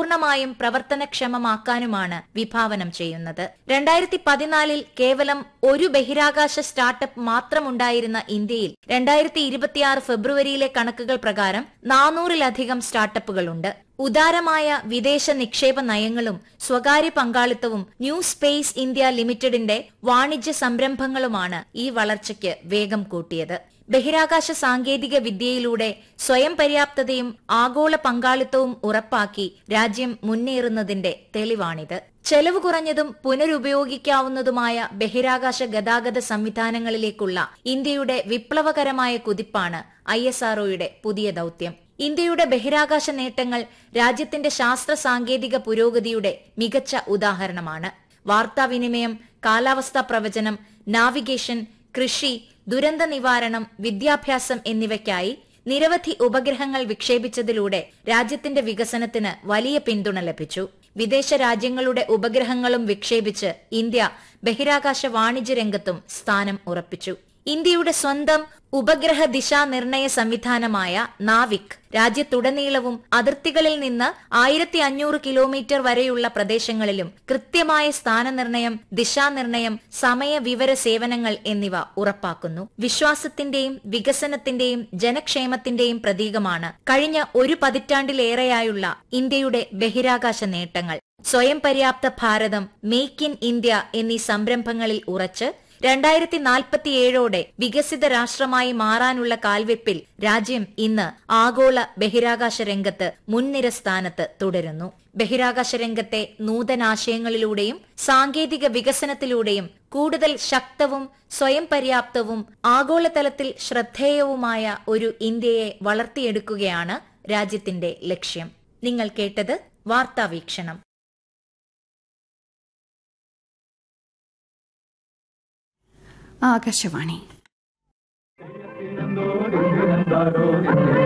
പൂർണ്ണമായും പ്രവർത്തനക്ഷമമാക്കാനുമാണ് വിഭാവനം ചെയ്യുന്നത് രണ്ടായിരത്തി പതിനാലിൽ കേവലം ഒരു ബഹിരാകാശ സ്റ്റാർട്ടപ്പ് മാത്രമുണ്ടായിരുന്ന ഇന്ത്യയിൽ രണ്ടായിരത്തി ഇരുപത്തിയാറ് ഫെബ്രുവരിയിലെ കണക്കുകൾ പ്രകാരം നാനൂറിലധികം സ്റ്റാർട്ടപ്പുകളുണ്ട് ഉദാരമായ വിദേശ നിക്ഷേപ നയങ്ങളും സ്വകാര്യ പങ്കാളിത്തവും ന്യൂ സ്പേസ് ഇന്ത്യ ലിമിറ്റഡിന്റെ വാണിജ്യ സംരംഭങ്ങളുമാണ് ഈ വളർച്ചയ്ക്ക് വേഗം കൂട്ടിയത് ബഹിരാകാശ സാങ്കേതിക വിദ്യയിലൂടെ സ്വയം പര്യാപ്തതയും ആഗോള പങ്കാളിത്തവും ഉറപ്പാക്കി രാജ്യം മുന്നേറുന്നതിന്റെ തെളിവാണിത് ചെലവ് കുറഞ്ഞതും പുനരുപയോഗിക്കാവുന്നതുമായ ബഹിരാകാശ ഗതാഗത സംവിധാനങ്ങളിലേക്കുള്ള ഇന്ത്യയുടെ വിപ്ലവകരമായ കുതിപ്പാണ് ഐ പുതിയ ദൌത്യം ഇന്ത്യയുടെ ബഹിരാകാശ നേട്ടങ്ങൾ രാജ്യത്തിന്റെ ശാസ്ത്ര സാങ്കേതിക പുരോഗതിയുടെ മികച്ച ഉദാഹരണമാണ് വാർത്താവിനിമയം കാലാവസ്ഥാ പ്രവചനം നാവിഗേഷൻ കൃഷി ദുരന്ത നിവാരണം വിദ്യാഭ്യാസം എന്നിവയ്ക്കായി നിരവധി ഉപഗ്രഹങ്ങൾ വിക്ഷേപിച്ചതിലൂടെ രാജ്യത്തിന്റെ വികസനത്തിന് വലിയ പിന്തുണ ലഭിച്ചു വിദേശ രാജ്യങ്ങളുടെ ഉപഗ്രഹങ്ങളും വിക്ഷേപിച്ച് ഇന്ത്യ ബഹിരാകാശ വാണിജ്യ രംഗത്തും സ്ഥാനം ഉറപ്പിച്ചു ഇന്ത്യയുടെ സ്വന്തം ഉപഗ്രഹ ദിശാനിർണയ സംവിധാനമായ നാവിക് രാജ്യത്തുടനീളവും അതിർത്തികളിൽ നിന്ന് ആയിരത്തി അഞ്ഞൂറ് കിലോമീറ്റർ വരെയുള്ള പ്രദേശങ്ങളിലും കൃത്യമായ സ്ഥാനനിർണയം ദിശാനിർണയം സമയ വിവര സേവനങ്ങൾ എന്നിവ ഉറപ്പാക്കുന്നു വിശ്വാസത്തിന്റെയും വികസനത്തിന്റെയും ജനക്ഷേമത്തിന്റെയും പ്രതീകമാണ് കഴിഞ്ഞ ഒരു പതിറ്റാണ്ടിലേറെയായുള്ള ഇന്ത്യയുടെ ബഹിരാകാശ നേട്ടങ്ങൾ സ്വയം പര്യാപ്ത ഭാരതം മേക്ക് ഇൻ ഇന്ത്യ എന്നീ സംരംഭങ്ങളിൽ ഉറച്ച് രണ്ടായിരത്തി നാൽപ്പത്തിയേഴോടെ വികസിത രാഷ്ട്രമായി മാറാനുള്ള കാൽവെപ്പിൽ രാജ്യം ഇന്ന് ആഗോള ബഹിരാകാശ രംഗത്ത് മുൻനിര സ്ഥാനത്ത് തുടരുന്നു ബഹിരാകാശ രംഗത്തെ നൂതനാശയങ്ങളിലൂടെയും സാങ്കേതിക വികസനത്തിലൂടെയും കൂടുതൽ ശക്തവും സ്വയം പര്യാപ്തവും ആഗോളതലത്തിൽ ശ്രദ്ധേയവുമായ ഒരു ഇന്ത്യയെ വളർത്തിയെടുക്കുകയാണ് രാജ്യത്തിന്റെ ലക്ഷ്യം നിങ്ങൾ കേട്ടത് വാർത്താവീക്ഷണം ആകാശവാണി ോ